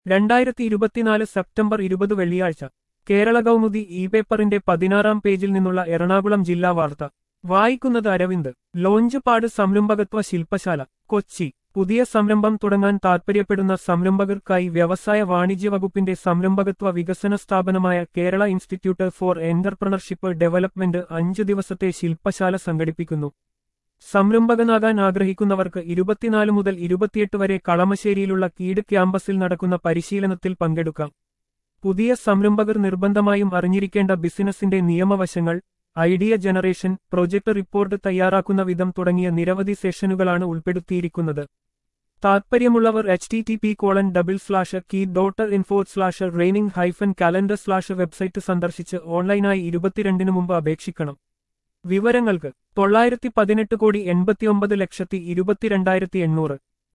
രണ്ടായിരത്തി ഇരുപത്തിനാല് സെപ്റ്റംബർ ഇരുപത് വെള്ളിയാഴ്ച കേരള കൗമുദി ഇ പേപ്പറിന്റെ പതിനാറാം പേജിൽ നിന്നുള്ള എറണാകുളം ജില്ലാ വാർത്ത വായിക്കുന്നത് അരവിന്ദ് ലോഞ്ച് പാട് സംരംഭകത്വ ശില്പശാല കൊച്ചി പുതിയ സംരംഭം തുടങ്ങാൻ താൽപ്പര്യപ്പെടുന്ന സംരംഭകർക്കായി വ്യവസായ വാണിജ്യ വകുപ്പിന്റെ സംരംഭകത്വ വികസന സ്ഥാപനമായ Kerala Institute for Entrepreneurship Development അഞ്ചു ദിവസത്തെ ശില്പശാല സംഘടിപ്പിക്കുന്നു സംരംഭകനാകാൻ ആഗ്രഹിക്കുന്നവർക്ക് ഇരുപത്തിനാല് മുതൽ ഇരുപത്തിയെട്ട് വരെ കളമശ്ശേരിയിലുള്ള കീട് ക്യാമ്പസിൽ നടക്കുന്ന പരിശീലനത്തിൽ പങ്കെടുക്കാം പുതിയ സംരംഭകർ നിർബന്ധമായും അറിഞ്ഞിരിക്കേണ്ട ബിസിനസിന്റെ നിയമവശങ്ങൾ ഐഡിയ ജനറേഷൻ പ്രൊജക്ട് റിപ്പോർട്ട് തയ്യാറാക്കുന്ന വിധം തുടങ്ങിയ നിരവധി സെഷനുകളാണ് ഉൾപ്പെടുത്തിയിരിക്കുന്നത് താൽപ്പര്യമുള്ളവർ H T T P colon double slash kied dot info slash training hyphen calendar slash website സന്ദർശിച്ച് ഓൺലൈനായി ഇരുപത്തിരണ്ടിന് മുമ്പ് അപേക്ഷിക്കണം വിവരങ്ങൾക്ക് തൊള്ളായിരത്തി പതിനെട്ട് കോടി എൺപത്തിയൊമ്പത് ലക്ഷത്തി ഇരുപത്തിരണ്ടായിരത്തി എണ്ണൂറ്